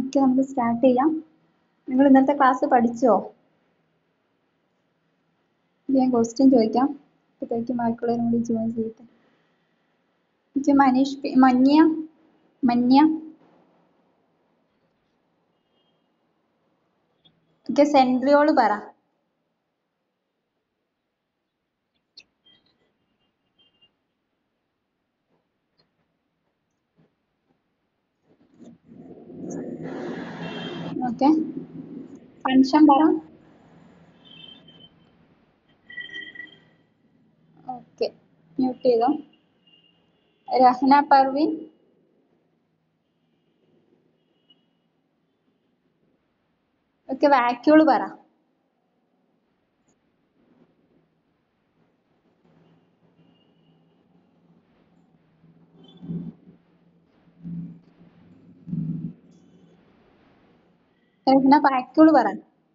Okay നമുക്ക് start ചെയ്യാം നിങ്ങൾ ഇന്നത്തെ ക്ലാസ് പഠിച്ചോ ഞാൻ ക്വസ്റ്റ്യൻ ചോദിക്കാം അപ്പോഴത്തേക്ക് ബാക്കിയുള്ളവരും കൂടി ജോയിൻ ചെയ്യട്ടെ എനിക്ക് മനീഷ് പി- മന്യ മന്യ ഓക്കെ സെൻട്രിയോള് പറ ഓക്കെ ഫങ്ഷൻ പറ ഓക്കെ മ്യൂട്ട് ചെയ്തോ രഹ്ന പർവീൻ ഓക്കെ വാക്യൂള് പറ രഹ്ന വാക്യൂള് പറ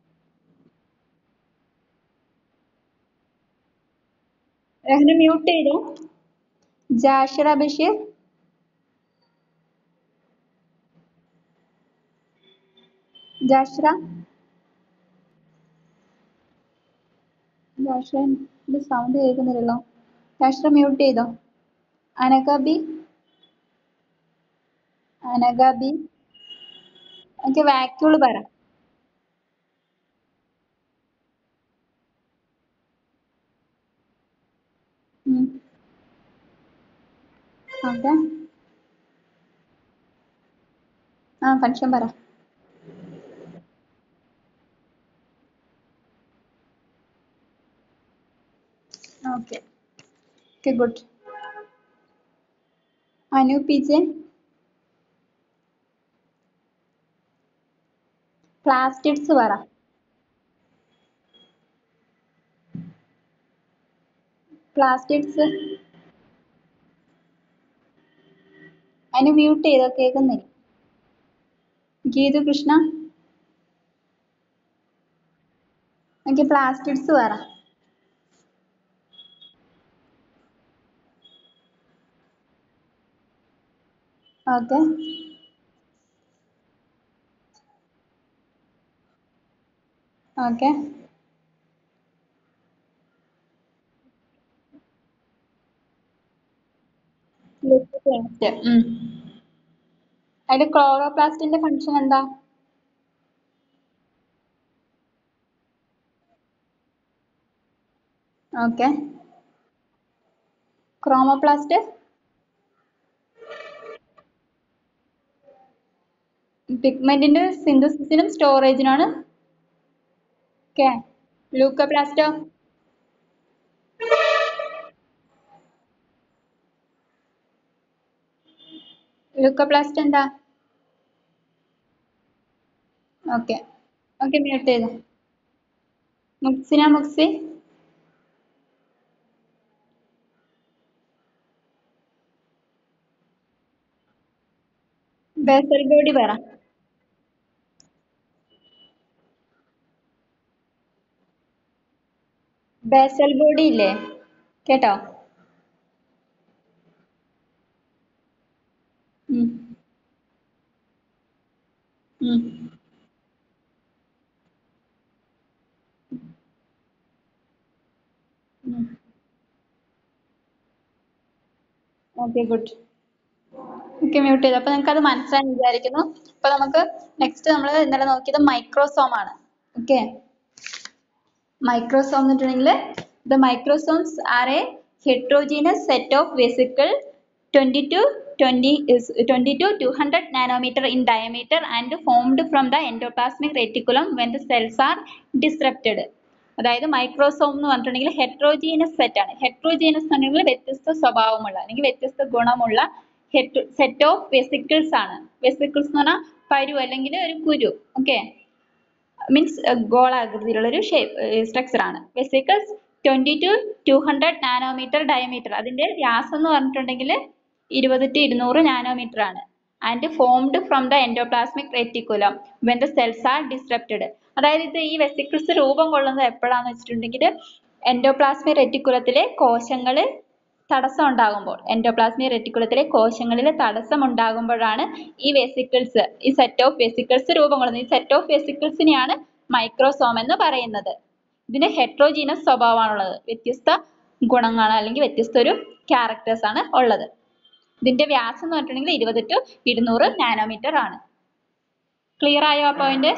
രഹ്ന മ്യൂട്ട് ചെയ്തോ ജാഷിറ ബഷീർ ജാഷിറ ജാഷിറന്റെ സൗണ്ട് കേൾക്കുന്നില്ലല്ലോ ജാഷിറ മ്യൂട്ട് ചെയ്തോ അനഗബി അനഗബി ഓക്കെ വാക്യൂള് പറ ഓക്കെ ആ ഫങ്ഷൻ പറ okay okay good Anu P J plastids പറ പ്ലാസ്റ്റിഡ്സ് അനു മ്യൂട്ട് ചെയ്തോ കേൾക്കുന്നില്ല ഗീതു കൃഷ്ണ ഓക്കെ പ്ലാസ്റ്റിഡ്സ് പറ ഓക്കെ ഓക്കെ പ്ലാസ്റ്റ് അതിൽ ക്ലോറോപ്ലാസ്റ്റിന്റെ ഫങ്ഷൻ എന്താ ഓക്കെ ക്രോമോപ്ലാസ്റ്റ് പിഗ്മെന്റിന്റെ സിന്തസിസിനും സ്റ്റോറേജിനാണ് ഓക്കെ ലൂക്കോപ്ലാസ്റ്റോ ലൂക്കോപ്ലാസ്റ്റ് എന്താ ഓക്കെ ഓക്കെ മ്യൂട്ട് ചെയ്തോ മുക്സിന മുക്സി ബേസൽ ബോഡി പറ ബേസൽ ബോഡി ഇല്ലേ കേട്ടോ ഉം. ഉം. ഉം. ഓക്കെ ഗുഡ് ഓക്കെ മ്യൂട്ട് ചെയ്തു അപ്പൊ നിങ്ങൾക്ക് അത് മനസ്സിലായി വിചാരിക്കുന്നു അപ്പൊ നമുക്ക് നെക്സ്റ്റ് നമ്മൾ ഇന്നലെ നോക്കിയത് മൈക്രോസോം ആണ് ഓക്കെ മൈക്രോസോം എന്ന് വെച്ചിട്ടുണ്ടെങ്കിൽ the microsomes are a heterogeneous set of vesicle twenty to twenty twenty to two hundred nanometer in diameter and formed from the endoplasmic reticulum when the cells are disrupted അതായത് microsome എന്ന് പറഞ്ഞിട്ടുണ്ടെങ്കിൽ heterogeneous set ആണ് heterogeneous എന്ന് പറഞ്ഞിട്ടുണ്ടെങ്കിൽ വ്യത്യസ്ത സ്വഭാവമുള്ള അല്ലെങ്കിൽ വ്യത്യസ്ത ഗുണമുള്ള സെറ്റ് ഓഫ് വെസിക്കിൾസ് ആണ് വെസിക്കിൾസ് എന്ന് പറഞ്ഞാൽ പരു അല്ലെങ്കിൽ ഒരു കുരു ഓക്കെ മീൻസ് ഗോളാകൃതിയിലുള്ള ഒരു ഷേപ്പ് സ്ട്രക്ചർ ആണ് vesicles twenty to two hundred nanometer diameter അതിന്റെ വ്യാസം എന്ന് പറഞ്ഞിട്ടുണ്ടെങ്കിൽ ഇരുപത് ടു ഇരുന്നൂറ് നാനോമീറ്റർ ആണ് and formed from the endoplasmic reticulum when the cells are disrupted അതായത് ഇത് ഈ വെസിക്കിൾസ് രൂപം കൊള്ളുന്നത് എപ്പോഴാന്ന് വെച്ചിട്ടുണ്ടെങ്കിൽ എൻഡോപ്ലാസ്മിക് റെറ്റിക്കുലത്തിലെ കോശങ്ങൾ തടസ്സം ഉണ്ടാകുമ്പോൾ എൻഡോപ്ലാസ്മിക് റെറ്റിക്കുലത്തിലെ കോശങ്ങളിൽ തടസ്സം ഉണ്ടാകുമ്പോഴാണ് ഈ വെസിക്കിൾസ് ഈ സെറ്റ് ഓഫ് വെസിക്കിൾസ് രൂപം കൊള്ളുന്നത് ഈ സെറ്റ് ഓഫ് വെസിക്കിൾസിനെയാണ് മൈക്രോസോം എന്ന് പറയുന്നത് ഇതിന് ഹെട്രോജീനസ് സ്വഭാവമാണുള്ളത് വ്യത്യസ്ത ഗുണങ്ങളാണ് അല്ലെങ്കിൽ വ്യത്യസ്ത ഒരു ക്യാരക്ടേഴ്സ് ആണ് ഉള്ളത് ഇതിന്റെ വ്യാസം എന്ന് പറഞ്ഞിട്ടുണ്ടെങ്കിൽ ഇരുപത് ടു ഇരുന്നൂറ് നാനോമീറ്റർ ആണ് ക്ലിയർ ആയോ ആ പോയിന്റ്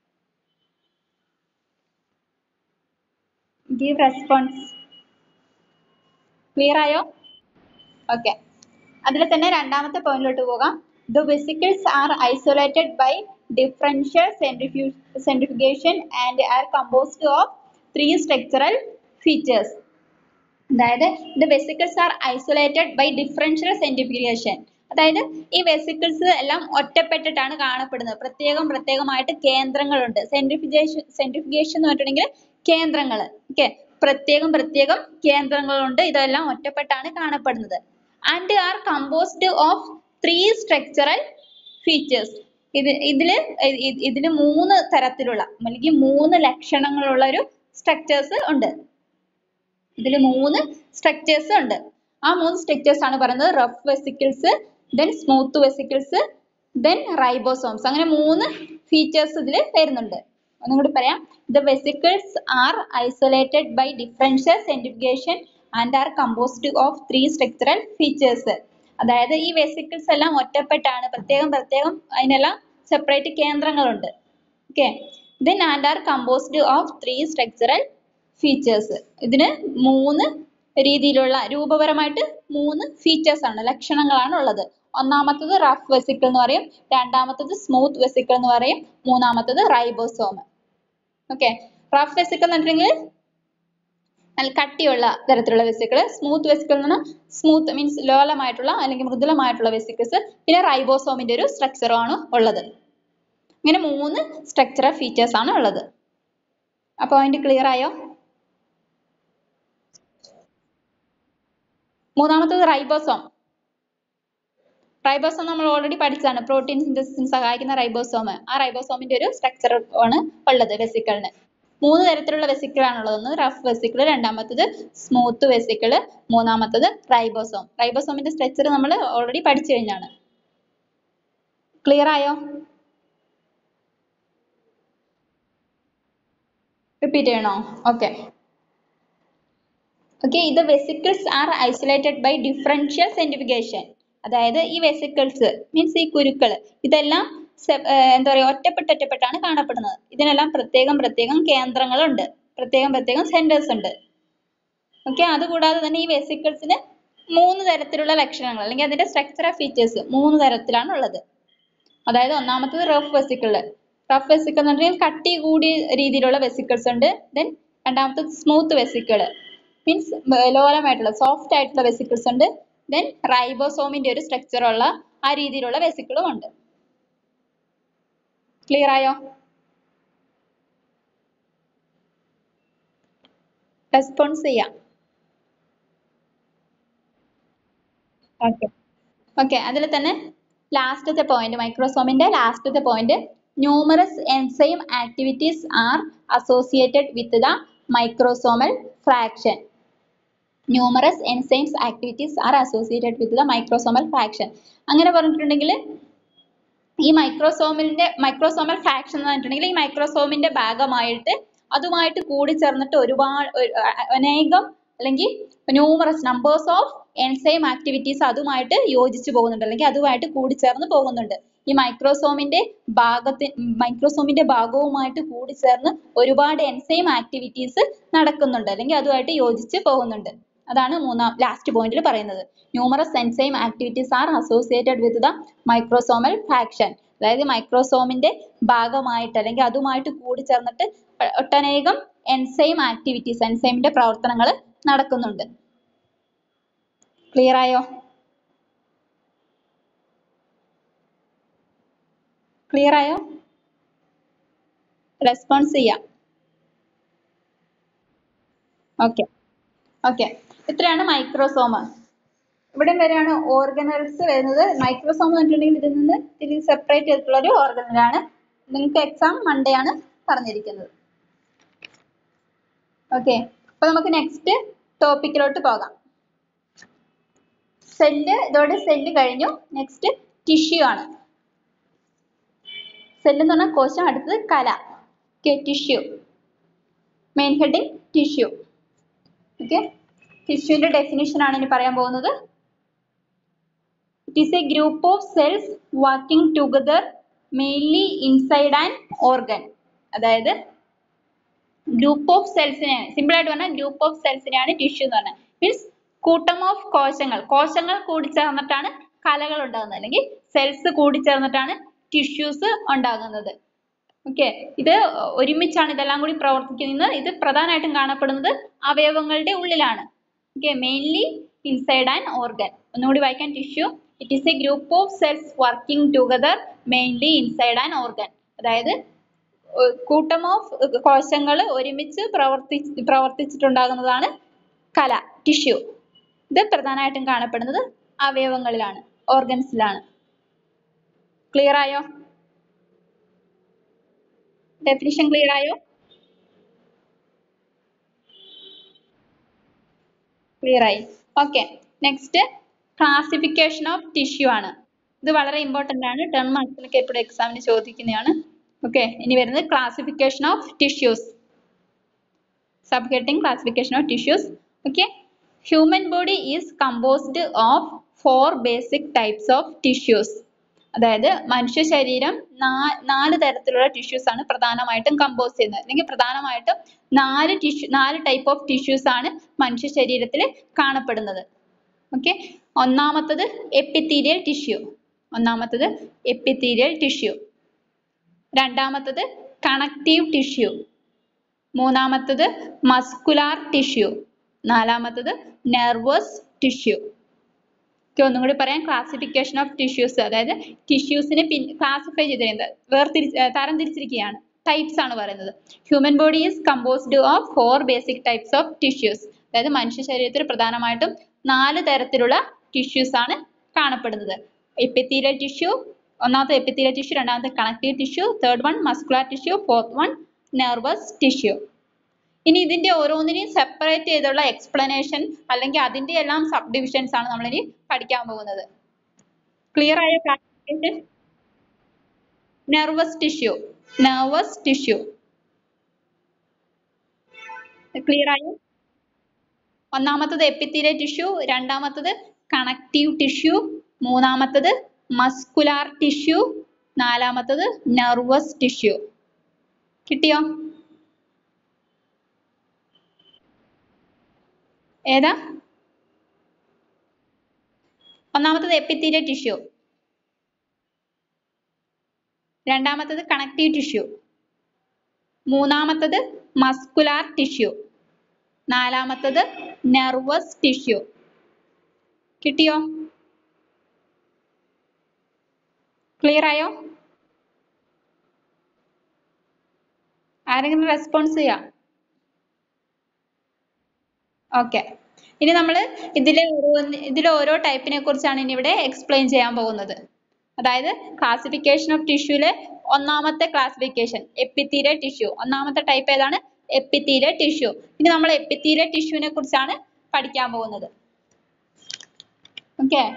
ഗീവ് റെസ്പോൺസ് ക്ലിയർ ആയോ ഓക്കെ അതിൽ തന്നെ രണ്ടാമത്തെ പോയിന്റിലോട്ട് പോകാം the vesicles are isolated by differential centrifugation and are composed of three structural features അതായത് the vesicles are isolated by differential centrifugation അതായത് ഈ വെസിക്കിൾസ് എല്ലാം ഒറ്റപ്പെട്ടിട്ടാണ് കാണപ്പെടുന്നത് പ്രത്യേകം പ്രത്യേകമായിട്ട് കേന്ദ്രങ്ങളുണ്ട് സെൻട്രിഫിഗേഷൻ സെൻട്രിഫിഗേഷൻ എന്ന് പറഞ്ഞിട്ടുണ്ടെങ്കിൽ കേന്ദ്രങ്ങൾ ഓക്കെ പ്രത്യേകം പ്രത്യേകം കേന്ദ്രങ്ങളുണ്ട് ഇതെല്ലാം ഒറ്റപ്പെട്ടാണ് കാണപ്പെടുന്നത് and are composed of three structural features ഇത് ഇതില് ഇ- ഇതില് മൂന്ന് തരത്തിലുള്ള അല്ലെങ്കിൽ മൂന്ന് ലക്ഷണങ്ങളുള്ള ഒരു സ്ട്രക്ചേഴ്സ് ഉണ്ട് ഇതിൽ മൂന്ന് സ്ട്രക്ചേഴ്സ് ഉണ്ട് ആ മൂന്ന് സ്ട്രക്ചേഴ്സ് ആണ് പറയുന്നത് rough vesicles then smooth vesicles then ribosomes അങ്ങനെ മൂന്ന് ഫീച്ചേഴ്സ് ഇതിൽ വരുന്നുണ്ട് ഒന്നും കൂടി പറയാം the vesicles are isolated by differential centrifugation and are composed of three structural features അതായത് ഈ വെസിക്കിൾസ് എല്ലാം ഒറ്റപ്പെട്ടാണ് പ്രത്യേകം പ്രത്യേകം അതിനെല്ലാം സെപ്പറേറ്റ് കേന്ദ്രങ്ങളുണ്ട് okay then and are composed of three structural features ഇതിന് മൂന്ന് രീതിയിലുള്ള രൂപപരമായിട്ട് മൂന്ന് ഫീച്ചേഴ്സ് ആണ് ലക്ഷണങ്ങളാണ് ഉള്ളത് ഒന്നാമത്തത് റഫ് വെസിക്കിൾ എന്ന് പറയും രണ്ടാമത്തത് സ്മൂത്ത് വെസിക്കിൾ എന്ന് പറയും മൂന്നാമത്തത് റൈബോസോം ഓക്കെ റഫ് വെസിക്കിൾ എന്ന് പറഞ്ഞിട്ടുണ്ടെങ്കിൽ നല്ല കട്ടിയുള്ള തരത്തിലുള്ള വെസിക്കിൾ സ്മൂത്ത് വെസിക്കിൾ എന്ന് പറഞ്ഞാൽ സ്മൂത്ത് മീൻസ് ലോലമായിട്ടുള്ള അല്ലെങ്കിൽ മൃദുലമായിട്ടുള്ള വെസിക്കിൾസ് പിന്നെ റൈബോസോമിന്റെ ഒരു സ്ട്രക്ചറും ആണ് ഉള്ളത് ഇങ്ങനെ മൂന്ന് സ്ട്രക്ചറൽ ഫീച്ചേഴ്സ് ആണ് ഉള്ളത് ആ പോയിന്റ് ക്ലിയർ ആയോ മൂന്നാമത്തത് റൈബോസോം റൈബോസോം നമ്മൾ ഓൾറെഡി പഠിച്ചതാണ് പ്രോട്ടീൻ സിന്തസിസിന് സഹായിക്കുന്ന റൈബോസോം ആ റൈബോസോമിന്റെ ഒരു സ്ട്രക്ചർ ആണ് ഉള്ളത് വെസിക്കിളിന് മൂന്ന് തരത്തിലുള്ള വെസിക്കിൾ ആണുള്ളത് ഒന്ന് റഫ് വെസിക്കിൾ രണ്ടാമത്തത് സ്മൂത്ത് വെസിക്കിൾ മൂന്നാമത്തത് റൈബോസോം റൈബോസോമിന്റെ സ്ട്രക്ചർ നമ്മൾ ഓൾറെഡി പഠിച്ചു കഴിഞ്ഞാണ് ക്ലിയർ ആയോ റിപ്പീറ്റ് ചെയ്യണോ ഓക്കെ ഓക്കെ ഇത് vesicles are isolated by differential centrifugation അതായത് ഈ വെസിക്കിൾസ് മീൻസ് ഈ കുരുക്കൾ ഇതെല്ലാം സെ- ഏർ എന്താ പറയുക ഒറ്റപ്പെട്ട് ഒറ്റപ്പെട്ടാണ് കാണപ്പെടുന്നത് ഇതിനെല്ലാം പ്രത്യേകം പ്രത്യേകം കേന്ദ്രങ്ങളുണ്ട് പ്രത്യേകം പ്രത്യേകം സെന്റേഴ്സ് ഉണ്ട് ഓക്കെ അതുകൂടാതെ തന്നെ ഈ വെസിക്കിൾസിന് മൂന്ന് തരത്തിലുള്ള ലക്ഷണങ്ങൾ അല്ലെങ്കിൽ അതിന്റെ സ്ട്രക്ചറൽ ഫീച്ചേഴ്സ് മൂന്ന് തരത്തിലാണ് ഉള്ളത് അതായത് ഒന്നാമത്തത് റഫ് വെസിക്കിൾ റഫ് വെസിക്കിൾ എന്ന് പറഞ്ഞാൽ കട്ടി കൂടിയ രീതിയിലുള്ള വെസിക്കിൾസ് ഉണ്ട് ദെൻ രണ്ടാമത്തത് സ്മൂത്ത് വെസിക്കിൾ മീൻസ് ലോലമായിട്ടുള്ള സോഫ്റ്റ് ആയിട്ടുള്ള വെസിക്കിൾസ് ഉണ്ട് ദെൻ റൈബോസോമിന്റെ ഒരു സ്ട്രക്ചർ ഉള്ള ആ രീതിയിലുള്ള വെസിക്കിളും ഉണ്ട് ക്ലിയർ ആയോ റെസ്പോൺസ് ചെയ്യാം ഓക്കെ ഓക്കെ അതിൽ തന്നെ ലാസ്റ്റത്തെ പോയിന്റ് മൈക്രോസോമിന്റെ ലാസ്റ്റത്തെ point numerous enzyme activities are associated with the microsomal fraction numerous enzymes activities are associated with the microsomal fraction അങ്ങനെ പറഞ്ഞിട്ടുണ്ടെങ്കിൽ ഈ മൈക്രോസോമിന്റെ മൈക്രോസോമൽ ഫ്രാക്ഷൻ എന്ന് പറഞ്ഞിട്ടുണ്ടെങ്കിൽ ഈ മൈക്രോസോമിന്റെ ഭാഗമായിട്ട് അതുമായിട്ട് കൂടിച്ചേർന്നിട്ട് ഒരുപാട് ഒരു- അ- അനേകം അല്ലെങ്കിൽ numerous numbers of enzyme activities അതുമായിട്ട് യോജിച്ചു പോകുന്നുണ്ട് അല്ലെങ്കിൽ അതുമായിട്ട് കൂടിച്ചേർന്ന് പോകുന്നുണ്ട് ഈ മൈക്രോസോമിന്റെ ഭാഗത്തി മൈക്രോസോമിന്റെ ഭാഗവുമായിട്ട് കൂടിച്ചേർന്ന് ഒരുപാട് എൻസൈം ആക്ടിവിറ്റീസ് നടക്കുന്നുണ്ട് അല്ലെങ്കിൽ അതുമായിട്ട് യോജിച്ച് പോകുന്നുണ്ട് അതാണ് മൂന്നാം ലാസ്റ്റ് പോയിന്റിൽ പറയുന്നത് numerous enzyme activities are associated with the microsomal fraction അതായത് മൈക്രോസോമിന്റെ ഭാഗമായിട്ട് അല്ലെങ്കിൽ അതുമായിട്ട് കൂടിച്ചേർന്നിട്ട് ഒ- ഒട്ടനേകം എൻസൈം ആക്ടിവിറ്റീസ് എൻസൈമിന്റെ പ്രവർത്തനങ്ങൾ നടക്കുന്നുണ്ട് ക്ലിയർ ആയോ ക്ലിയർ ആയോ റെസ്പോൺസ് ചെയ്യാം ഓക്കെ ഓക്കെ ഇത്രയാണ് മൈക്രോസോം ഇവിടെ വരെയാണ് ഓർഗനൽസ് വരുന്നത് മൈക്രോസോം എന്ന് പറഞ്ഞിട്ടുണ്ടെങ്കിൽ ഇതിൽ നിന്ന് ഇതിൽ സെപ്പറേറ്റ് ചെയ്തിട്ടുള്ള ഒരു ഓർഗനലാണ് നിങ്ങൾക്ക് എക്സാം മൺഡേ ആണ് പറഞ്ഞിരിക്കുന്നത് ഓക്കെ അപ്പൊ നമുക്ക് നെക്സ്റ്റ് ടോപ്പിക്കിലോട്ട് പോകാം സെല്ല് ഇതോടെ സെല്ല് കഴിഞ്ഞു നെക്സ്റ്റ് ടിഷ്യൂ ആണ് സെല്ല് എന്ന് പറഞ്ഞാൽ കോശം അടുത്തത് കല okay tissue main heading tissue okay ടിഷ്യൂവിന്റെ ഡെഫിനിഷൻ ആണ് ഇനി പറയാൻ പോകുന്നത് it is a group of cells working together mainly inside and organ അതായത് ഗ്രൂപ്പ് ഓഫ് സെൽസിനെയാണ് സിമ്പിൾ ആയിട്ട് പറഞ്ഞാൽ ഗ്രൂപ്പ് ഓഫ് സെൽസിനെയാണ് ടിഷ്യൂ എന്ന് പറഞ്ഞത് മീൻസ് കൂട്ടം ഓഫ് കോശങ്ങൾ കോശങ്ങൾ കൂടിച്ചേർന്നിട്ടാണ് കലകൾ ഉണ്ടാകുന്നത് അല്ലെങ്കിൽ സെൽസ് കൂടിച്ചേർന്നിട്ടാണ് ടിഷ്യൂസ് ഉണ്ടാകുന്നത് ഓക്കെ ഇത് ഒരുമിച്ചാണ് ഇതെല്ലാം കൂടി പ്രവർത്തിക്കുന്നത് ഇത് പ്രധാനമായിട്ടും കാണപ്പെടുന്നത് അവയവങ്ങളുടെ ഉള്ളിലാണ് okay mainly inside and organ ഒന്നുകൂടി വായിക്കാൻ tissue it is a group of cells working together mainly inside and organ അതായത് ഒ- കൂട്ടം ഓഫ് കോശങ്ങൾ ഒരുമിച്ച് പ്രവർത്തി പ്രവർത്തിച്ചിട്ടുണ്ടാകുന്നതാണ് കല ടിഷ്യൂ ഇത് പ്രധാനമായിട്ടും കാണപ്പെടുന്നത് അവയവങ്ങളിലാണ് ഓർഗൻസിലാണ് ക്ലിയർ ആയോ ഡെഫിനിഷൻ ക്ലിയർ ആയോ ക്ലിയർ ആയി okay next classification of tissue ആണ് ഇത് വളരെ ഇമ്പോർട്ടന്റ് ആണ് ടെൺ മാർക്സിലൊക്കെ എപ്പോഴും എക്സാമിന് ചോദിക്കുന്നതാണ് ഓക്കെ ഇനി വരുന്നത് classification of tissues sub heading classification of tissues okay human body is composed of four basic types of tissues അതായത് മനുഷ്യ ശരീരം നാ- നാല് തരത്തിലുള്ള ടിഷ്യൂസ് ആണ് പ്രധാനമായിട്ടും കമ്പോസ് ചെയ്യുന്നത് അല്ലെങ്കിൽ പ്രധാനമായിട്ടും നാല് ടിഷ്യൂ നാല് ടൈപ്പ് ഓഫ് ടിഷ്യൂസ് ആണ് മനുഷ്യ ശരീരത്തിൽ കാണപ്പെടുന്നത് ഓക്കെ ഒന്നാമത്തത് എപ്പിത്തീരിയൽ ടിഷ്യൂ ഒന്നാമത്തത് എപ്പിത്തീരിയൽ ടിഷ്യൂ രണ്ടാമത്തത് കണക്റ്റീവ് ടിഷ്യൂ മൂന്നാമത്തത് മസ്കുലാർ ടിഷ്യൂ നാലാമത്തത് നെർവസ് ടിഷ്യൂ ഓക്കെ ഒന്നും കൂടി പറയാം ക്ലാസിഫിക്കേഷൻ ഓഫ് ടിഷ്യൂസ് അതായത് ടിഷ്യൂസിനെ ക്ലാസിഫൈ ചെയ്തിരിക്കുന്നത് വേർതിരിച്ച് ഏർ തരംതിരിച്ചിരിക്കുകയാണ് ടൈപ്സ് ആണ് പറയുന്നത് human body is composed of four basic types of tissues അതായത് മനുഷ്യ ശരീരത്തിൽ പ്രധാനമായിട്ടും നാല് തരത്തിലുള്ള ടിഷ്യൂസ് ആണ് കാണപ്പെടുന്നത് എപ്പിത്തീരിയൽ ടിഷ്യൂ ഒന്നാമത്തെ എപ്പിത്തീരിയൽ ടിഷ്യൂ രണ്ടാമത്തെ connective tissue third one muscular tissue fourth one nervous tissue ഇനി ഇതിന്റെ ഓരോന്നിനെയും സെപ്പറേറ്റ് ചെയ്തുള്ള എക്സ്പ്ലനേഷൻ അല്ലെങ്കിൽ അതിന്റെ എല്ലാം സബ് ഡിവിഷൻസ് ആണ് നമ്മൾ ഇനി പഠിക്കാൻ പോകുന്നത് ക്ലിയർ ആയ classification nervous tissue nervous tissue clear ആയോ ഒന്നാമത്തത് എപ്പിത്തീരിയൽ ടിഷ്യൂ രണ്ടാമത്തത് കണക്റ്റീവ് ടിഷ്യൂ മൂന്നാമത്തത് മസ്കുലാർ ടിഷ്യൂ നാലാമത്തത് നെർവസ് ടിഷ്യൂ കിട്ടിയോ ഏതാ ഒന്നാമത്തത് എപ്പിത്തീരിയൽ ടിഷ്യൂ രണ്ടാമത്തത് കണക്റ്റീവ് ടിഷ്യൂ മൂന്നാമത്തത് മസ്കുലാർ ടിഷ്യൂ നാലാമത്തത് നെർവസ് ടിഷ്യൂ കിട്ടിയോ ക്ലിയർ ആയോ ആരെങ്കിലും റെസ്പോൺസ് ചെയ്യാം ഓക്കെ ഇനി നമ്മൾ ഇതിലെ ഓരോന്ന് ഇതിലെ ഓരോ ടൈപ്പിനെ കുറിച്ചാണ് ഇനി ഇവിടെ എക്സ്പ്ലെയിൻ ചെയ്യാൻ പോകുന്നത് അതായത് ക്ലാസിഫിക്കേഷൻ ഓഫ് ടിഷ്യൂലെ ഒന്നാമത്തെ ക്ലാസിഫിക്കേഷൻ എപ്പിത്തീരിയൽ ടിഷ്യൂ ഒന്നാമത്തെ ടൈപ്പ് ഏതാണ് എപ്പിത്തീരിയൽ ടിഷ്യൂ ഇനി നമ്മൾ എപ്പിത്തീരിയൽ ടിഷ്യൂവിനെ കുറിച്ചാണ് പഠിക്കാൻ പോകുന്നത് ഓക്കെ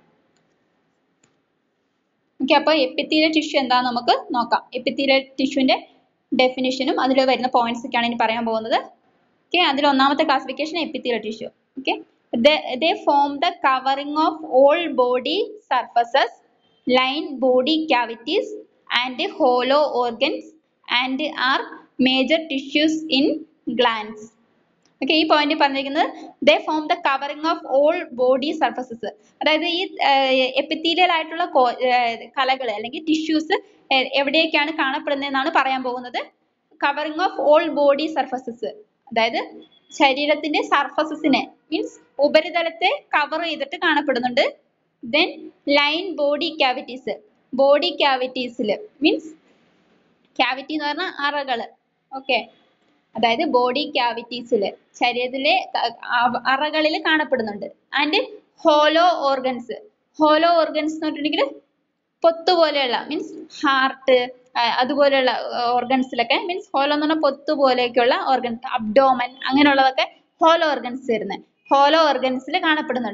ഓക്കെ അപ്പോൾ എപ്പിത്തീരിയൽ ടിഷ്യൂ എന്താന്ന് നമുക്ക് നോക്കാം എപ്പിത്തീരിയൽ ടിഷ്യൂവിന്റെ ഡെഫിനിഷനും അതിൽ വരുന്ന പോയിന്റ്സ് ഒക്കെയാണ് ഇനി പറയാൻ പോകുന്നത് ഓക്കെ അതിൽ ഒന്നാമത്തെ classification epithelial tissue okay they form the covering of all body surfaces line body cavities and hollow organs and are major tissues in glands okay ഈ പോയിന്റ് പറഞ്ഞിരിക്കുന്നത് they form the covering of all body surfaces അതായത് ഈ epithelial ആയിട്ടുള്ള കലകൾ അല്ലെങ്കിൽ tissues എവിടെയൊക്കെയാണ് കാണപ്പെടുന്നതെന്നാണ് പറയാൻ പോകുന്നത് covering of all body surfaces അതായത് ശരീരത്തിന്റെ സർഫസസിനെ മീൻസ് ഉപരിതലത്തെ കവർ ചെയ്തിട്ട് കാണപ്പെടുന്നുണ്ട് then line body cavities body ക്യാവിറ്റീസിൽ മീൻസ് ക്യാവിറ്റി എന്ന് പറഞ്ഞാൽ അറകള് ഓക്കെ അതായത് ബോഡി ക്യാവിറ്റീസിൽ ശരീരത്തിലെ അറകളിൽ കാണപ്പെടുന്നുണ്ട് and hollow organs hollow organs എന്ന് പറഞ്ഞിട്ടുണ്ടെങ്കിൽ പൊത്ത് പോലെയുള്ള മീൻസ് ഹാർട്ട് അതുപോലെയുള്ള ഓർഗൻസിലൊക്കെ മീൻസ് ഹോലോ എന്ന് പറഞ്ഞാൽ പൊത്ത് പോലെയൊക്കെയുള്ള ഓർഗൻസ് അബ്ഡോമൻ അങ്ങനെയുള്ളതൊക്കെ ഹോലോ ഓർഗൻസ് വരുന്നത് ഹോലോ ഓർഗൻസിൽ കാണപ്പെടുന്നുണ്ട്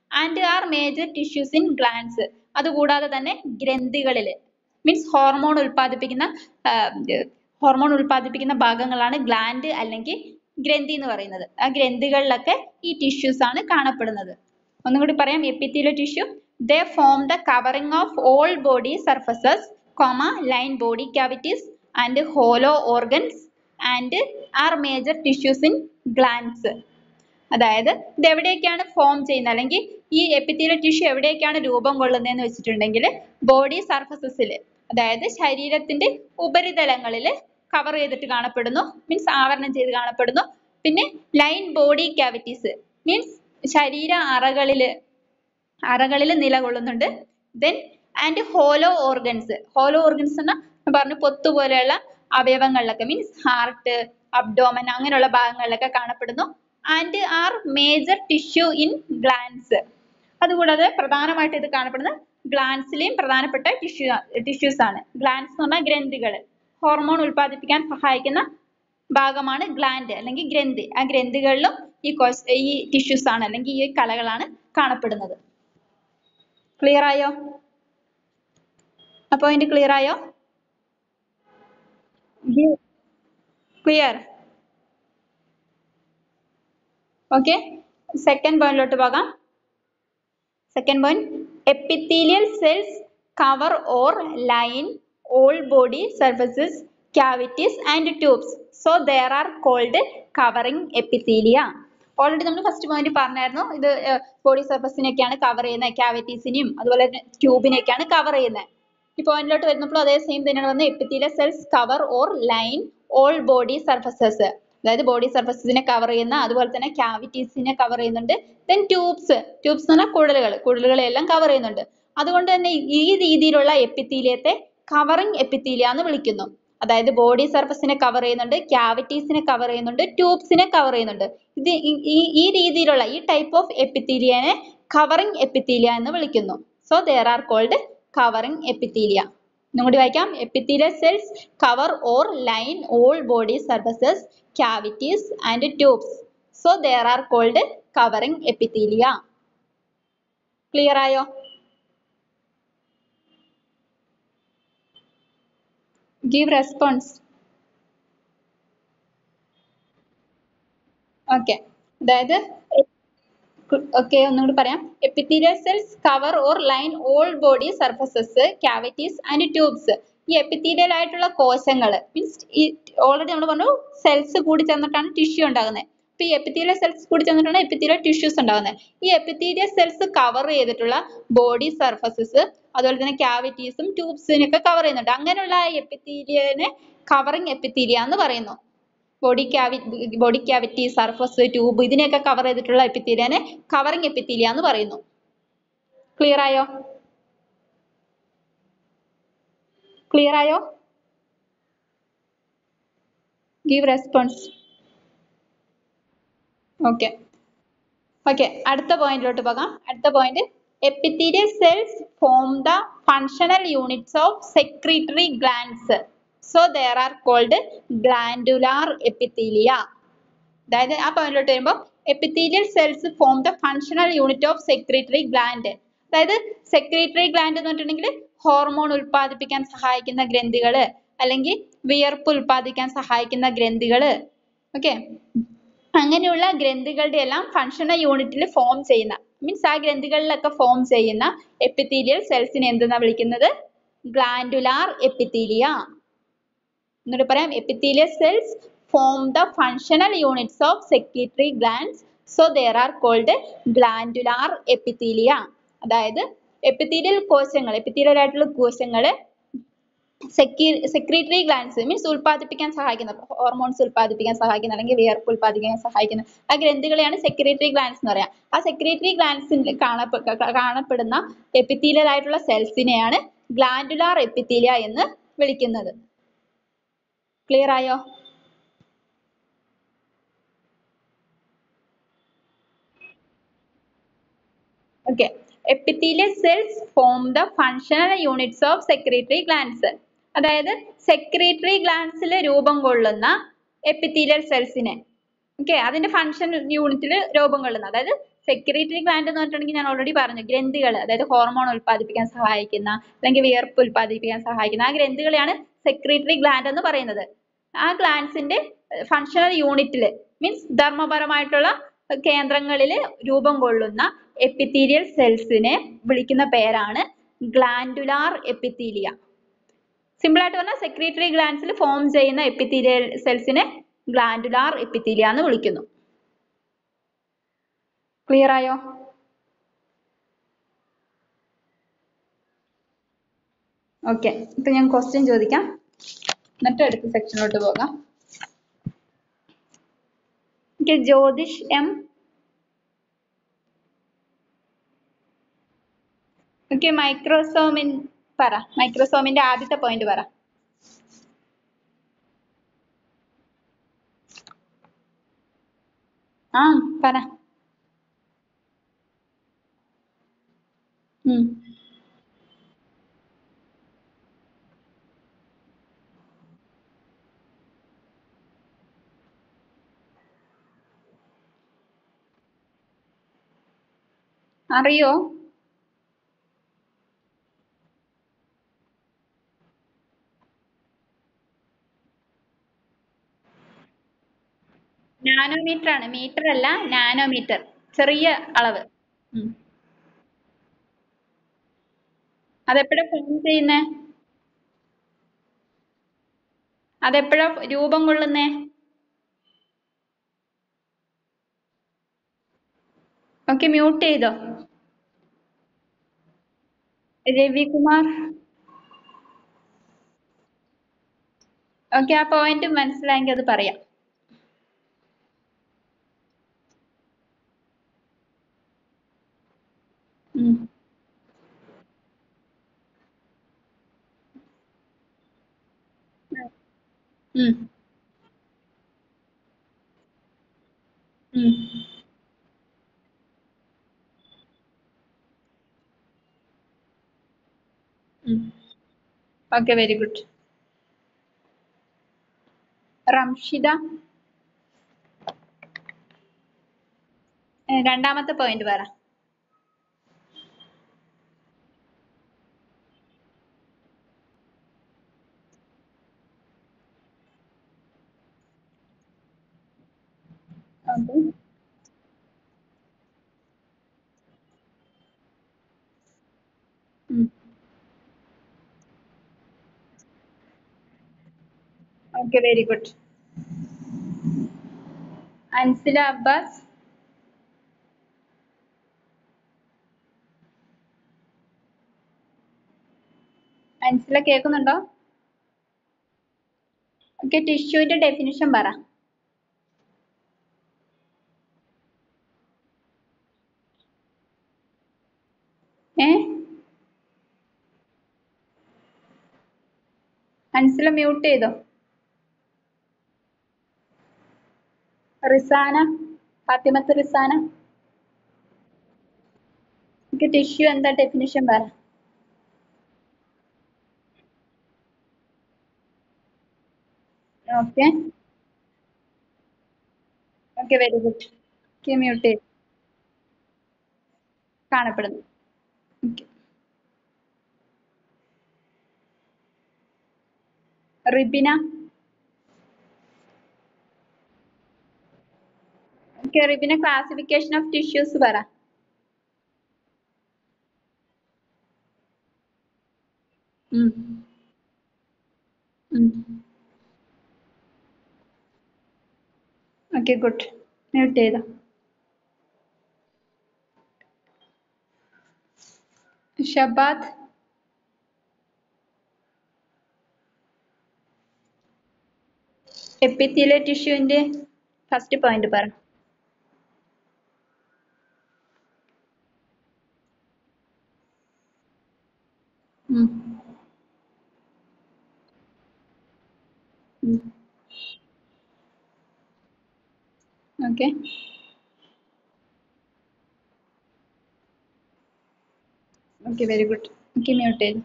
and are major tissues in glands അതുകൂടാതെ തന്നെ ഗ്രന്ഥികളിൽ മീൻസ് ഹോർമോൺ ഉൽപ്പാദിപ്പിക്കുന്ന ഹോർമോൺ ഉൽപ്പാദിപ്പിക്കുന്ന ഭാഗങ്ങളാണ് ഗ്ലാൻഡ് അല്ലെങ്കിൽ ഗ്രന്ഥി എന്ന് പറയുന്നത് ആ ഗ്രന്ഥികളിലൊക്കെ ഈ ടിഷ്യൂസ് ആണ് കാണപ്പെടുന്നത് ഒന്നും കൂടി പറയാം epithelial tissue they form the covering of all body surfaces comma line body cavities and hollow organs and are major tissues in glands അതായത് ഇത് എവിടെയൊക്കെയാണ് ഫോം ചെയ്യുന്നത് അല്ലെങ്കിൽ ഈ എപ്പിത്തീലിയൽ ടിഷ്യൂ എവിടെയൊക്കെയാണ് രൂപം കൊള്ളുന്നതെന്ന് വെച്ചിട്ടുണ്ടെങ്കിൽ ബോഡി സർഫസസിൽ അതായത് ശരീരത്തിന്റെ ഉപരിതലങ്ങളിൽ കവർ ചെയ്തിട്ട് കാണപ്പെടുന്നു മീൻസ് ആവരണം ചെയ്ത് കാണപ്പെടുന്നു പിന്നെ ലൈൻ ബോഡി ക്യാവിറ്റീസ് മീൻസ് ശരീര അറകളിൽ അറകളിൽ നിലകൊള്ളുന്നുണ്ട് then and hollow organs hollow organs എന്ന് പറഞ്ഞു പൊത്തു പോലെയുള്ള അവയവങ്ങളിലൊക്കെ മീൻസ് ഹാർട്ട് അബ്ഡോമൻ അങ്ങനെയുള്ള ഭാഗങ്ങളിലൊക്കെ കാണപ്പെടുന്നു and are major tissue in glands അതുകൂടാതെ പ്രധാനമായിട്ട് ഇത് കാണപ്പെടുന്നത് ഗ്ലാൻസിലെയും പ്രധാനപ്പെട്ട ടിഷ്യൂ ടിഷ്യൂസ് ആണ് ഗ്ലാൻസ് എന്ന് പറഞ്ഞാൽ ഗ്രന്ഥികൾ ഹോർമോൺ ഉൽപ്പാദിപ്പിക്കാൻ സഹായിക്കുന്ന ഭാഗമാണ് ഗ്ലാൻഡ് അല്ലെങ്കിൽ ഗ്രന്ഥി ആ ഗ്രന്ഥികളിലും ഈ കോശ ഈ ടിഷ്യൂസ് ആണ് അല്ലെങ്കിൽ ഈ കലകളാണ് കാണപ്പെടുന്നത് ക്ലിയർ ആയോ ആ പോയിന്റ് ക്ലിയർ ആയോ ക്ലിയർ ഓക്കെ സെക്കൻഡ് പോയിന്റിലോട്ട് പോകാം second point epithelial cells cover or line all body surfaces cavities and tubes so there are called covering epithelia already നമ്മൾ ഫസ്റ്റ് പോയിന്റ് പറഞ്ഞായിരുന്നു ഇത് ബോഡി സർഫസിനെയൊക്കെയാണ് കവർ ചെയ്യുന്നത് ക്യാവിറ്റീസിനെയും അതുപോലെ ട്യൂബിനെയൊക്കെയാണ് കവർ ചെയ്യുന്നത് ഈ പോയിന്റിലോട്ട് വരുന്നപ്പോൾ അതേ സെയിം തന്നെയാണ് വന്നത് epithelial cells cover or line all body surfaces അതായത് ബോഡി സർഫസസിനെ കവർ ചെയ്യുന്ന അതുപോലെ തന്നെ ക്യാവിറ്റീസിനെ കവർ ചെയ്യുന്നുണ്ട് ദെൻ ട്യൂബ്സ് ട്യൂബ്സ് എന്ന് പറഞ്ഞാൽ കുഴലുകൾ കുഴലുകളെല്ലാം കവർ ചെയ്യുന്നുണ്ട് അതുകൊണ്ട് തന്നെ ഈ രീതിയിലുള്ള എപ്പിത്തീലിയത്തെ കവറിംഗ് എപ്പിത്തീലിയ എന്ന് വിളിക്കുന്നു അതായത് ബോഡി സർഫസിനെ കവർ ചെയ്യുന്നുണ്ട് ക്യാവിറ്റീസിനെ കവർ ചെയ്യുന്നുണ്ട് ട്യൂബ്സിനെ കവർ ചെയ്യുന്നുണ്ട് ഇത് ഈ ഈ രീതിയിലുള്ള ഈ ടൈപ്പ് ഓഫ് എപ്പിത്തീലിയനെ കവറിംഗ് എപ്പിത്തീലിയ എന്ന് വിളിക്കുന്നു so there are called covering epithelia ഒന്നും കൂടി വായിക്കാം epithelial cells cover or line all body surfaces cavities and tubes. So there are called covering epithelia. Clear ആയോ? Give response. Okay. അതായത് okay ഒന്നുകൂടി പറയാം epithelial cells cover or line all body surfaces cavities and tubes ഈ epithelial ആയിട്ടുള്ള കോശങ്ങൾ means ഈ already നമ്മൾ പറഞ്ഞു സെൽസ് കൂടി ചേർന്നിട്ടാണ് ടിഷ്യൂ ഉണ്ടാകുന്നത് അപ്പൊ ഈ എപ്പിത്തീലിയൽ സെൽസ് കൂടി ചേർന്നിട്ടാണ് എപ്പിത്തീലിയൽ ടിഷ്യൂസ് ഉണ്ടാകുന്നത് ഈ എപ്പിത്തീലിയൽ സെൽസ് കവർ ചെയ്തിട്ടുള്ള ബോഡി സർഫസസ് അതുപോലെ തന്നെ ക്യാവിറ്റീസും ട്യൂബ്സിനൊക്കെ കവർ ചെയ്യുന്നുണ്ട് അങ്ങനെയുള്ള എപ്പിത്തീലിയനെ കവറിങ് എപ്പിത്തീലിയ എന്ന് പറയുന്നു body cavity body cavity surface tube ഇതിനെയൊക്കെ കവർ ചെയ്തിട്ടുള്ള എപ്പിത്തീലിയനെ കവറിങ് എപ്പിത്തീലിയ എന്ന് പറയുന്നു ക്ലിയർ ആയോ ക്ലിയർ ആയോ ഗീവ് റെസ്പോൺസ് ഓക്കെ ഓക്കെ അടുത്ത പോയിന്റിലോട്ട് പോകാം അടുത്ത point epithelial cells form the functional units of secretory glands so there are called glandular epithelia അതായത് ആ പോയിന്റിലോട്ട് വരുമ്പോൾ epithelial cells form the functional unit of secretory gland അതായത് സെക്രീറ്ററി ഗ്ലാൻഡ് എന്ന് പറഞ്ഞിട്ടുണ്ടെങ്കിൽ ഹോർമോൺ ഉൽപ്പാദിപ്പിക്കാൻ സഹായിക്കുന്ന ഗ്രന്ഥികൾ അല്ലെങ്കിൽ വിയർപ്പ് ഉൽപ്പാദിക്കാൻ സഹായിക്കുന്ന ഗ്രന്ഥികൾ ഓക്കെ അങ്ങനെയുള്ള ഗ്രന്ഥികളുടെ എല്ലാം ഫങ്ഷണൽ യൂണിറ്റിൽ ഫോം ചെയ്യുന്ന മീൻസ് ആ ഗ്രന്ഥികളിലൊക്കെ ഫോം ചെയ്യുന്ന എപ്പിത്തീലിയൽ സെൽസിനെ എന്തെന്നാ വിളിക്കുന്നത് ഗ്ലാൻഡുലാർ എപ്പിത്തീലിയ എന്നിട്ട് പറയാം epithelial cells form the functional units of secretory glands so there are called glandular epithelia അതായത് എപ്പിത്തീലിയൽ കോശങ്ങൾ എപ്പിത്തീലിയൽ ആയിട്ടുള്ള കോശങ്ങൾ സെക്രീറ്ററി ഗ്ലാൻഡ്സ് മീൻസ് ഉൽപ്പാദിപ്പിക്കാൻ സഹായിക്കുന്ന ഹോർമോൺസ് ഉൽപ്പാദിപ്പിക്കാൻ സഹായിക്കുന്ന അല്ലെങ്കിൽ വിയർപ്പ് ഉൽപ്പാദിപ്പിക്കാൻ സഹായിക്കുന്ന ആ ഗ്രന്ഥികളെയാണ് സെക്രീറ്ററി ഗ്ലാൻഡ്സ് എന്ന് പറയാം ആ സെക്രീറ്ററി ഗ്ലാൻഡ്സിൽ കാണപ്പെടുന്ന എപ്പിത്തീലിയൽ ആയിട്ടുള്ള സെൽസിനെയാണ് ഗ്ലാൻഡുലാർ എപ്പിത്തീലിയ എന്ന് വിളിക്കുന്നത് ക്ലിയർ ആയോ okay epithelial cells form the functional units of secretory glands അതായത് സെക്രീറ്ററി ഗ്ലാൻഡ്സിൽ രൂപം കൊള്ളുന്ന എപ്പിത്തീലിയൽ സെൽസിനെ ഓക്കെ അതിന്റെ ഫങ്ഷൻ യൂണിറ്റിൽ രൂപം കൊള്ളുന്ന അതായത് സെക്രട്ടറി ഗ്ലാൻഡ് എന്ന് പറഞ്ഞിട്ടുണ്ടെങ്കിൽ ഞാൻ ഓൾറെഡി പറഞ്ഞു ഗ്രന്ഥികൾ അതായത് ഹോർമോൺ ഉൽപ്പാദിപ്പിക്കാൻ സഹായിക്കുന്ന അല്ലെങ്കിൽ വിയർപ്പ് ഉൽപ്പാദിപ്പിക്കാൻ സഹായിക്കുന്ന ആ ഗ്രന്ഥികളെയാണ് സെക്രട്ടറി ഗ്ലാൻഡ് എന്ന് പറയുന്നത് ആ ഗ്ലാൻസിന്റെ ഫങ്ഷണൽ യൂണിറ്റിൽ മീൻസ് ധർമ്മപരമായിട്ടുള്ള കേന്ദ്രങ്ങളിൽ രൂപം കൊള്ളുന്ന എപ്പിത്തീലിയൽ സെൽസിനെ വിളിക്കുന്ന പേരാണ് ഗ്ലാൻഡുലാർ എപ്പിത്തീലിയ സിമ്പിൾ ആയിട്ട് പറഞ്ഞാൽ സെക്രട്ടറി ഗ്ലാൻസിൽ ഫോം ചെയ്യുന്ന എപ്പിത്തീലിയൽ സെൽസിനെ ഗ്ലാൻഡുലാർ എപ്പിത്തീലിയ എന്ന് വിളിക്കുന്നു ക്ലിയർ ആയോ ഓക്കെ ഇപ്പൊ ഞാൻ ക്വസ്റ്റ്യൻ ചോദിക്കാം എന്നിട്ട് അടുത്ത സെക്ഷനിലോട്ട് പോകാം ഓക്കെ ജ്യോതിഷ് എം ഓക്കെ മൈക്രോസോമിൻ പറ മൈക്രോസോമിന്റെ ആദ്യത്തെ പോയിന്റ് പറ ആ പറ ഉം അറിയോ നാനോമീറ്റർ ആണ് മീറ്റർ അല്ല നാനോമീറ്റർ ചെറിയ അളവ് ഉം. അതെപ്പോഴാ ഫോം ചെയ്യുന്നേ അതെപ്പോഴാ രൂപം കൊള്ളുന്നേ ഓക്കെ മ്യൂട്ട് ചെയ്തോ രവികുമാർ ഓക്കെ ആ പോയിന്റ് മനസ്സിലായെങ്കിൽ അത് പറയാം ഉം. ഉം. ഉം. ഉം. ഓക്കെ വെരി ഗുഡ് റംഷിത ഏ, രണ്ടാമത്തെ പോയിന്റ് പറ okay okay very good Ansila Abbas Ansila കേൾക്കുന്നുണ്ടോ ഓക്കെ ടിഷ്യൂവിന്റെ ഡെഫിനിഷൻ പറ ഏ അൻസില മ്യൂട്ട് ചെയ്തോ റിസാന ഫാത്തിമത്ത് റിസാന ഓക്കെ ടിഷ്യൂ എന്താ ഡെഫിനിഷൻ പറ okay okay very good okay mute ചെയ്തു കാണപ്പെടുന്നു okay Ribina okay Ribina classification of tissues പറ ഉം. ഉം. ഓക്കെ ഗുഡ് മ്യൂട്ട് ചെയ്തോ ഷബാദ് എപ്പിത്തീലിയൽ ടിഷ്യൂവിന്റെ ഫസ്റ്റ് പോയിന്റ് പറ ഉം. ഉം. Okay okay very good okay mute ചെയ്തു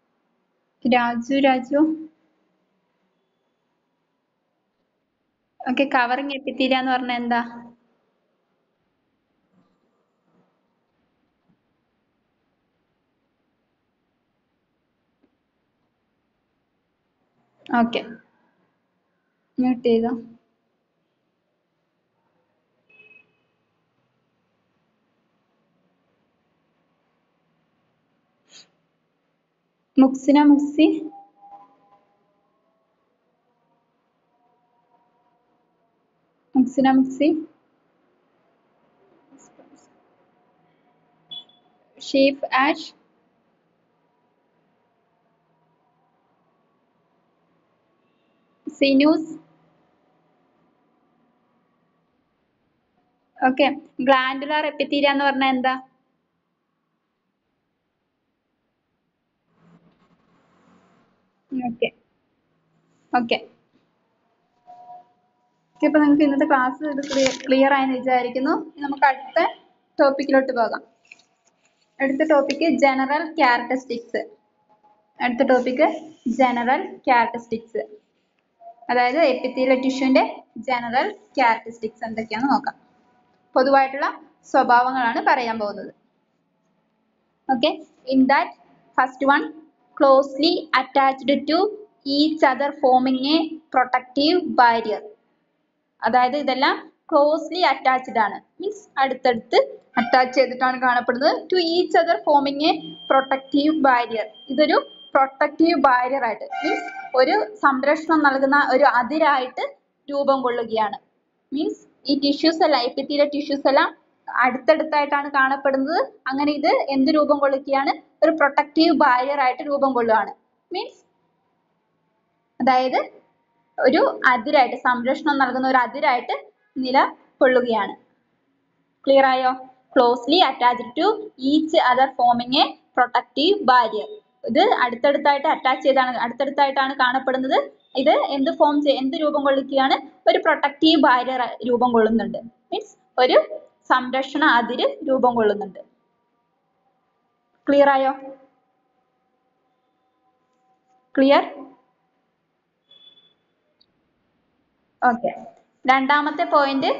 Raju Raju okay covering epithelia എന്ന് പറഞ്ഞാൽ എന്താ ഓക്കെ മ്യൂട്ട് ചെയ്തോ മുക്സിന മുക്സി മുക്സിന മുക്സി ഷീഫ് ആഷ് സിനൂസ് ഓക്കെ ഗ്ലാൻഡുലാർ എപ്പിത്തീരിയ എന്ന് പറഞ്ഞാൽ എന്താ ഓക്കെ ഓക്കെ ഇപ്പൊ നിങ്ങൾക്ക് ഇന്നത്തെ ക്ലാസ് ഇത് ക്ലിയർ ആയെന്ന് വിചാരിക്കുന്നു ഇനി നമുക്ക് അടുത്ത ടോപ്പിക്കിലോട്ട് പോകാം അടുത്ത ടോപ്പിക്ക് ജനറൽ ക്യാരക്ടറിസ്റ്റിക്സ് അടുത്ത ടോപ്പിക്ക് ജനറൽ ക്യാരക്ടറിസ്റ്റിക്സ് അതായത് എപ്പിത്തീലിയൽ ടിഷ്യൂവിന്റെ ജനറൽ ക്യാരക്ടറിസ്റ്റിക്സ് എന്തൊക്കെയാണെന്ന് നോക്കാം പൊതുവായിട്ടുള്ള സ്വഭാവങ്ങളാണ് പറയാൻ പോകുന്നത് okay in that first one closely attached to each other forming a protective barrier അതായത് ഇതെല്ലാം ക്ലോസ്ലി അറ്റാച്ച്ഡ് ആണ് മീൻസ് അടുത്തടുത്ത് അറ്റാച്ച് ചെയ്തിട്ടാണ് കാണപ്പെടുന്നത് to each other forming a protective barrier ഇതൊരു പ്രൊട്ടക്റ്റീവ് ബാരിയർ ആയിട്ട് മീൻസ് ഒരു സംരക്ഷണം നൽകുന്ന ഒരു അതിരായിട്ട് രൂപം കൊള്ളുകയാണ് മീൻസ് ഈ ടിഷ്യൂസ് എല്ലാം എപ്പിത്തീലിയൽ ടിഷ്യൂസ് എല്ലാം അടുത്തടുത്തായിട്ടാണ് കാണപ്പെടുന്നത് അങ്ങനെ ഇത് എന്ത് രൂപം കൊള്ളുകയാണ് ഒരു പ്രൊട്ടക്റ്റീവ് ബാരിയർ ആയിട്ട് രൂപം കൊള്ളുകയാണ് മീൻസ് അതായത് ഒരു അതിരായിട്ട് സംരക്ഷണം നൽകുന്ന ഒരു അതിരായിട്ട് നിലകൊള്ളുകയാണ് ക്ലിയർ ആയോ closely attached to each other forming a protective barrier ഇത് അടുത്തടുത്തായിട്ട് അറ്റാച്ച് ചെയ്താണ് അടുത്തടുത്തായിട്ടാണ് കാണപ്പെടുന്നത് ഇത് എന്ത് ഫോം എന്ത് രൂപം കൊള്ളിക്കുകയാണ് ഒരു പ്രൊട്ടക്റ്റീവ് ബാരിയർ രൂപം കൊള്ളുന്നുണ്ട് മീൻസ് ഒരു സംരക്ഷണ അതിര് രൂപം കൊള്ളുന്നുണ്ട് ക്ലിയർ ആയോ ക്ലിയർ ഓക്കെ രണ്ടാമത്തെ point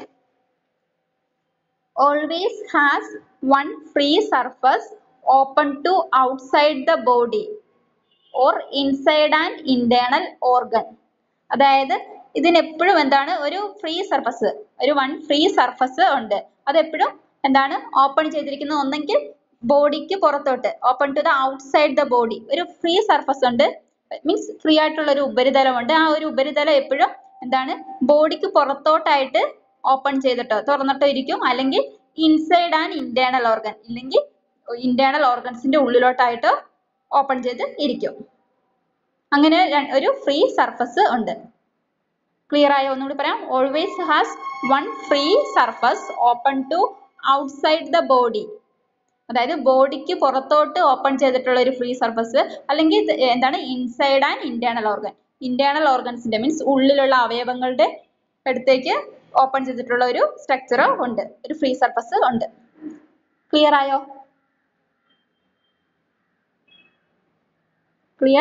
always has one free surface open to outside the body or inside and internal organ അതായത് ഇതിനെപ്പോഴും എന്താണ് ഒരു ഫ്രീ സർഫസ് ഒരു വൺ ഫ്രീ സർഫസ് ഉണ്ട് അതെപ്പോഴും എന്താണ് ഓപ്പൺ ചെയ്തിരിക്കുന്നത് ഒന്നെങ്കിൽ ബോഡിക്ക് പുറത്തോട്ട് open to the outside the body ഒരു ഫ്രീ സർഫസ് ഉണ്ട് മീൻസ് ഫ്രീ ആയിട്ടുള്ള ഒരു ഉപരിതലമുണ്ട് ആ ഒരു ഉപരിതലം എപ്പോഴും എന്താണ് ബോഡിക്ക് പുറത്തോട്ടായിട്ട് ഓപ്പൺ ചെയ്തിട്ടോ തുറന്നിട്ടോ ഇരിക്കും അല്ലെങ്കിൽ ഇൻസൈഡ് ആൻഡ് ഇന്റേണൽ ഓർഗൻ ഇല്ലെങ്കിൽ ഇന്റേണൽ ഓർഗൻസിന്റെ ഉള്ളിലോട്ടായിട്ടോ ഓപ്പൺ ചെയ്ത് ഇരിക്കും അങ്ങനെ ര- ഒരു ഫ്രീ സർഫസ് ഉണ്ട് ക്ലിയർ ആയോ ഒന്നുകൂടി പറയാം always has one free surface open to outside the body അതായത് ബോഡിക്ക് പുറത്തോട്ട് ഓപ്പൺ ചെയ്തിട്ടുള്ള ഒരു ഫ്രീ സർഫസ് അല്ലെങ്കിൽ ഇത് എന്താണ് inside and internal organ internal ഓർഗൻസിന്റെ മീൻസ് ഉള്ളിലുള്ള അവയവങ്ങളുടെ അടുത്തേക്ക് ഓപ്പൺ ചെയ്തിട്ടുള്ള ഒരു സ്ട്രക്ചർ ഉണ്ട് ഒരു ഫ്രീ സർഫസ് ഉണ്ട് ക്ലിയർ ആയോ clear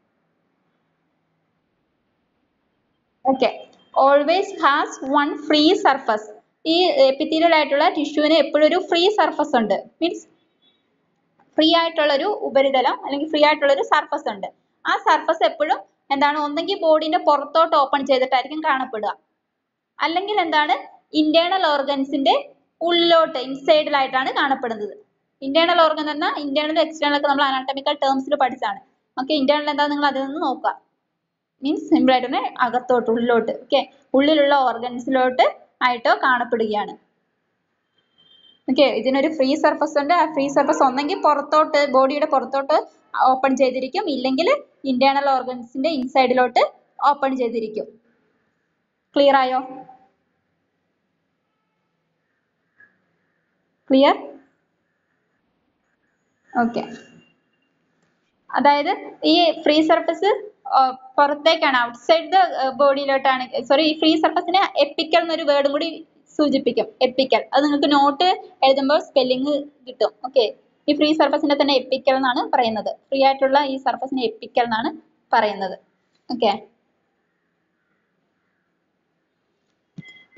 okay always has one free surface ഈ എപ്പിത്തീരിയൽ ആയിട്ടുള്ള ടിഷ്യൂവിന് എപ്പോഴും ഒരു ഫ്രീ സർഫസ് ഉണ്ട് മീൻസ് ഫ്രീ ആയിട്ടുള്ള ഒരു ഉപരിതലം അല്ലെങ്കിൽ ഫ്രീ ആയിട്ടുള്ള ഒരു സർഫസ് ഉണ്ട് ആ സർഫസ് എപ്പോഴും എന്താണ് ഒന്നെങ്കിൽ ബോഡിന്റെ പുറത്തോട്ട് ഓപ്പൺ ചെയ്തിട്ടായിരിക്കും കാണപ്പെടുക അല്ലെങ്കിൽ എന്താണ് ഇന്റേണൽ ഓർഗൻസിന്റെ ഉള്ളിലോട്ട് ഇൻസൈഡിലായിട്ടാണ് കാണപ്പെടുന്നത് ഇന്റേണൽ ഓർഗൻ എന്ന് പറഞ്ഞാൽ ഇന്റേണൽ എക്സ്റ്റേണൽ ഒക്കെ നമ്മൾ അനാട്ടമിക്കൽ ടേംസിൽ പഠിച്ചാണ് ഓക്കെ ഇന്റേണൽ എന്താ നിങ്ങൾ അതിൽ നിന്ന് നോക്കുക മീൻസ് സിമ്പിൾ ആയിട്ട് തന്നെ അകത്തോട്ട് ഉള്ളിലോട്ട് ഓക്കെ ഉള്ളിലുള്ള ഓർഗൻസിലോട്ട് ആയിട്ടോ കാണപ്പെടുകയാണ് ഓക്കെ ഇതിനൊരു ഫ്രീ സർഫസ് ഉണ്ട് ആ ഫ്രീ സർഫസ് ഒന്നെങ്കിൽ പുറത്തോട്ട് ബോഡിയുടെ പുറത്തോട്ട് ഓപ്പൺ ചെയ്തിരിക്കും ഇല്ലെങ്കിൽ ഇന്റേണൽ ഓർഗൻസിന്റെ ഇൻസൈഡിലോട്ട് ഓപ്പൺ ചെയ്തിരിക്കും ക്ലിയർ ആയോ ക്ലിയർ ഓക്കെ അതായത് ഈ ഫ്രീ സർഫസ് പുറത്തേക്കാണ് ഔട്ട്സൈഡ് ദ ബോഡിയിലോട്ടാണ് സോറി ഈ ഫ്രീ സർഫസിന് എപ്പിക്കൽ എന്നൊരു വേർഡും കൂടി സൂചിപ്പിക്കും എപ്പിക്കൽ അത് നിങ്ങൾക്ക് നോട്ട് എഴുതുമ്പോൾ സ്പെല്ലിംഗ് കിട്ടും ഓക്കെ ഈ ഫ്രീ സർഫസിനെ തന്നെ എപ്പിക്കൽ എന്നാണ് പറയുന്നത് ഫ്രീ ആയിട്ടുള്ള ഈ സർഫസിനെ എപ്പിക്കൽ എന്നാണ് പറയുന്നത് ഓക്കെ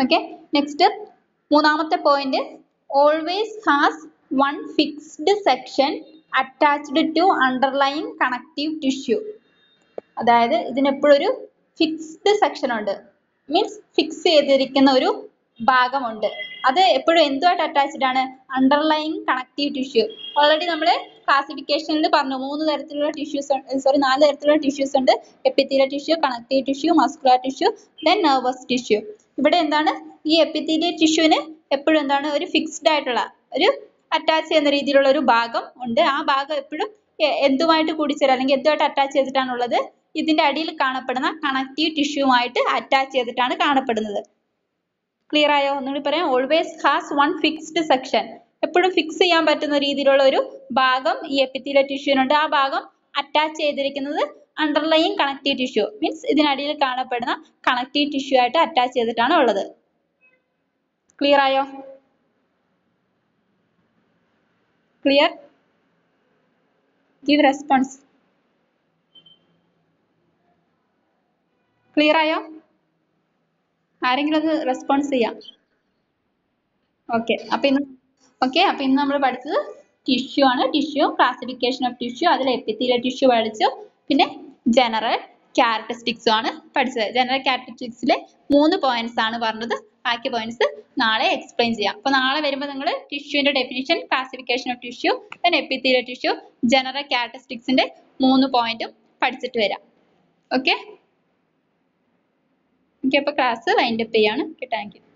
ഓക്കെ നെക്സ്റ്റ് മൂന്നാമത്തെ point always has one fixed section attached to underline connective tissue അതായത് ഇതിനെപ്പോഴും ഒരു ഫിക്സ്ഡ് സെക്ഷൻ ഉണ്ട് മീൻസ് ഫിക്സ് ചെയ്തിരിക്കുന്ന ഒരു ഭാഗമുണ്ട് അത് എപ്പോഴും എന്തുമായിട്ട് അറ്റാച്ച്ഡ് ആണ് അണ്ടർലൈൻ കണക്റ്റീവ് ടിഷ്യൂ ഓൾറെഡി നമ്മൾ ക്ലാസിഫിക്കേഷനിൽ പറഞ്ഞു മൂന്ന് തരത്തിലുള്ള ടിഷ്യൂസ് സോറി നാല് തരത്തിലുള്ള ടിഷ്യൂസ് ഉണ്ട് epithelial tissue connective tissue muscular tissue then nervous tissue ഇവിടെ എന്താണ് ഈ എപ്പിത്തീലിയൽ ടിഷ്യൂവിന് എപ്പോഴും എന്താണ് ഒരു ഫിക്സ്ഡ് ആയിട്ടുള്ള ഒരു അറ്റാച്ച് ചെയ്യുന്ന രീതിയിലുള്ള ഒരു ഭാഗം ഉണ്ട് ആ ഭാഗം എപ്പോഴും എ- എന്തുമായിട്ട് കൂടിച്ചേരും അല്ലെങ്കിൽ എന്തുമായിട്ട് അറ്റാച്ച് ചെയ്തിട്ടാണുള്ളത് ഇതിന്റെ അടിയിൽ കാണപ്പെടുന്ന കണക്റ്റീവ് ടിഷ്യൂവുമായിട്ട് അറ്റാച്ച് ചെയ്തിട്ടാണ് കാണപ്പെടുന്നത് ക്ലിയർ ആയോ ഒന്നുകൂടി പറയാം always has one fixed section എപ്പോഴും ഫിക്സ് ചെയ്യാൻ പറ്റുന്ന രീതിയിലുള്ള ഒരു ഭാഗം ഈ എപ്പിത്തീലിയൽ ടിഷ്യൂവിനുണ്ട് ആ ഭാഗം അറ്റാച്ച് ചെയ്തിരിക്കുന്നത് അണ്ടർലൈൻ കണക്റ്റീവ് ടിഷ്യൂ മീൻസ് ഇതിനടിയിൽ കാണപ്പെടുന്ന കണക്റ്റീവ് ടിഷ്യൂ ആയിട്ട് അറ്റാച്ച് ചെയ്തിട്ടാണ് ഉള്ളത് ക്ലിയർ ആയോ ക്ലിയർ ഗിവ് റെസ്പോൺസ് ക്ലിയർ ആയോ ആരെങ്കിലും ഒന്ന് റെസ്പോൺസ് ചെയ്യാം ഓക്കെ അപ്പൊ ഇന്ന് ഓക്കെ അപ്പൊ ഇന്ന് നമ്മൾ പഠിച്ചത് ടിഷ്യൂ ആണ് ടിഷ്യൂ ക്ലാസിഫിക്കേഷൻ ഓഫ് ടിഷ്യൂ അതിൽ എപ്പിത്തീലിയൽ ടിഷ്യൂ പഠിച്ചു പിന്നെ ജനറൽ ക്യാരക്ടറിസ്റ്റിക്സും ആണ് പഠിച്ചത് ജനറൽ ക്യാരക്ടറിസ്റ്റിക്സിലെ മൂന്ന് പോയിന്റ്സ് ആണ് പറഞ്ഞത് ബാക്കി പോയിന്റ്സ് നാളെ എക്സ്പ്ലെയിൻ ചെയ്യാം അപ്പൊ നാളെ വരുമ്പോൾ നിങ്ങൾ ടിഷ്യൂവിന്റെ definition classification of tissue then epithelial tissue general ക്യാരക്ടറിസ്റ്റിക്സിന്റെ മൂന്ന് പോയിന്റും പഠിച്ചിട്ട് വരാം ഓക്കെ ഓക്കെ അപ്പൊ ക്ലാസ് വൈൻഡപ്പ് ചെയ്യാണ് ഓക്കെ താങ്ക് യു